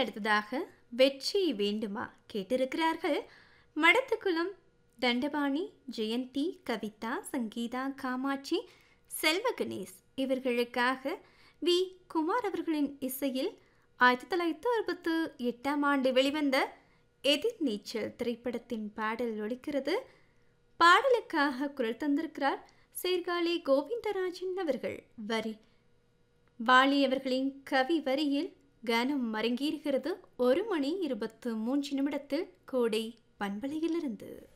அடுத்ததாக வெற்றி வேண்டுமா கேட்டிருக்கிறார்கள் மடத்துக்குளம் தண்டபாணி ஜெயந்தி கவிதா சங்கீதா காமாட்சி செல்வ கணேஷ் இவர்களுக்காக வி குமார் அவர்களின் இசையில் ஆயிரத்தி தொள்ளாயிரத்தி அறுபத்து எட்டாம் ஆண்டு வெளிவந்த எதிர்நீச்சல் திரைப்படத்தின் பாடல் ஒலிக்கிறது பாடலுக்காக குரல் தந்திருக்கிறார் சீர்காழி கோவிந்தராஜன் அவர்கள் வரி வாலி அவர்களின் கவி வரியில் கனம் மறங்கியிருக்கிறது ஒரு மணி இருபத்து மூன்று நிமிடத்தில் கோடை பண்பலையிலிருந்து